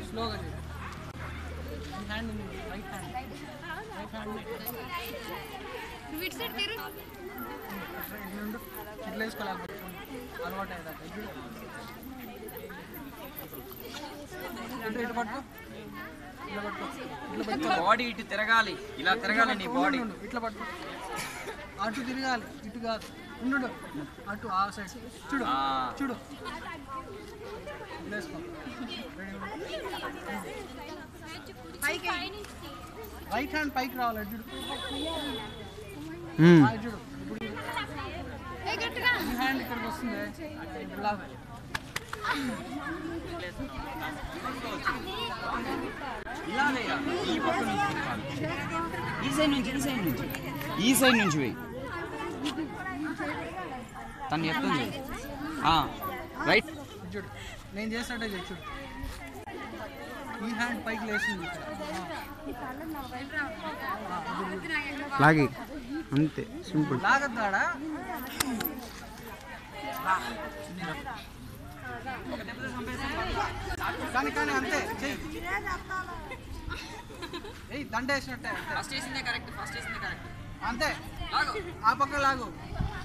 స్లోగా చేయి ఈ హ్యాండ్ ఉంది రైట్ హ్యాండ్ రైట్ హ్యాండ్ నువ్వు ఇటు సైడ్ తిరుగు ఇట్లుండు ఇట్లా వేసుకోలేకపోతే అలవాటు అయ్యేదాకా ఇటు ఇటు ఇటు పట్టుకో ఇట్లా పట్టుకో ఇట్లా పట్టుకో బాడీ ఇటు తిరగాలి ఇలా తిరగాలి నీ బాడీ ఉండు, ఉండు, ఇట్లా పట్టుకో అటు తిరగాలి ఇటు కాదు ఉండు అటు ఆ సైడ్ చూడు ఆ. చూడు ఇట్లా వేసుకో రెడీ రైట్ హ్యాండ్ పైకి రావాలి అటు చూడు ఆ, ఇటు చూడు ఇప్పుడు ఈ- ఏ గట్టిగా ఈ హ్యాండ్ ఇక్కడికి వస్తుంది ఇప్పుడు లాగు. ఇలా వేయాలి ఈ పక్క నుంచి తిరగాలి. ఈ సైడ్ నుంచి ఈ సైడ్ నుంచి ఈ సైడ్ నుంచి వేయి తను చెప్తుంది ఆ, రైట్ ఇటు చూడు నేను చేసినట్టే చేయి చూడు ఈ హ్యాండ్ పైకి లేచింది ఇక్కడ. ఆ. లాగి అంతే సింపుల్ లాగద్దాడా కానీ కానీ అంతే చెయ్యి ఏయ్ దండ వేసినట్టే అంతే. ఫస్ట్ వేసిందే కరెక్ట్ ఫస్ట్ వేసిందే కరెక్ట్ అంతే లాగు ఆ పక్క లాగు